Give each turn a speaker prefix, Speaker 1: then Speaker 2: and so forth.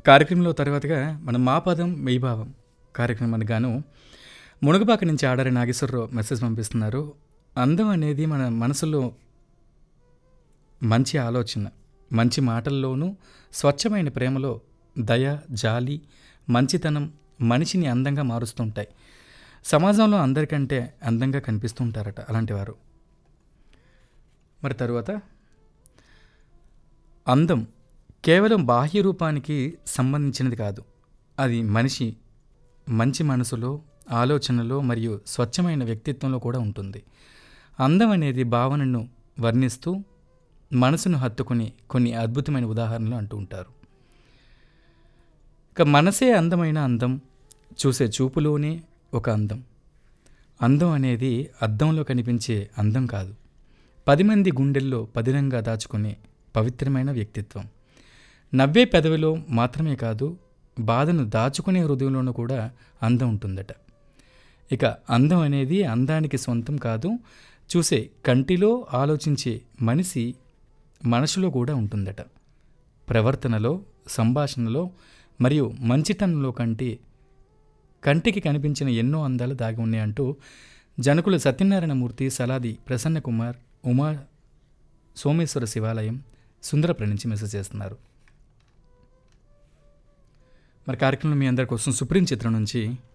Speaker 1: కార్యక్రమంలో తర్వాతగా మనం మా పదం మీ భావం కార్యక్రమానికి గాను మునగపాక నుంచి ఆడారి నాగేశ్వరరావు మెసేజ్ పంపిస్తున్నారు అందం అనేది మన మనసులో మంచి ఆలోచన మంచి మాటల్లోనూ స్వచ్ఛమైన ప్రేమలో దయ జాలి మంచితనం మనిషిని అందంగా మారుస్తుంటాయి సమాజంలో అందరికంటే అందంగా కనిపిస్తుంటారట అలాంటి వారు మరి తరువాత అందం కేవలం బాహ్య రూపానికి సంబంధించినది కాదు అది మనిషి మంచి మనసులో ఆలోచనలో మరియు స్వచ్ఛమైన వ్యక్తిత్వంలో కూడా ఉంటుంది అందం అనేది భావనను వర్ణిస్తూ మనసును హత్తుకుని కొన్ని అద్భుతమైన ఉదాహరణలు అంటూ ఉంటారు ఇక మనసే అందమైన అందం చూసే చూపులోనే ఒక అందం అందం అనేది అద్దంలో కనిపించే అందం కాదు పది మంది గుండెల్లో పదిలంగా దాచుకునే పవిత్రమైన వ్యక్తిత్వం నవ్వే పెదవిలో మాత్రమే కాదు బాధను దాచుకునే హృదయంలోనూ కూడా అందం ఉంటుందట ఇక అందం అనేది అందానికి సొంతం కాదు చూసే కంటిలో ఆలోచించే మనిషి మనసులో కూడా ఉంటుందట ప్రవర్తనలో సంభాషణలో మరియు మంచితనంలో కంటి కంటికి కనిపించిన ఎన్నో అందాలు దాగి ఉన్నాయంటూ జనకుల సత్యనారాయణమూర్తి సలాది ప్రసన్న కుమార్ ఉమా సోమేశ్వర శివాలయం సుందరప్ర నుంచి మెసేజ్ చేస్తున్నారు మరి కార్యక్రమం మీ అందరి కోసం సుప్రీం చిత్రం నుంచి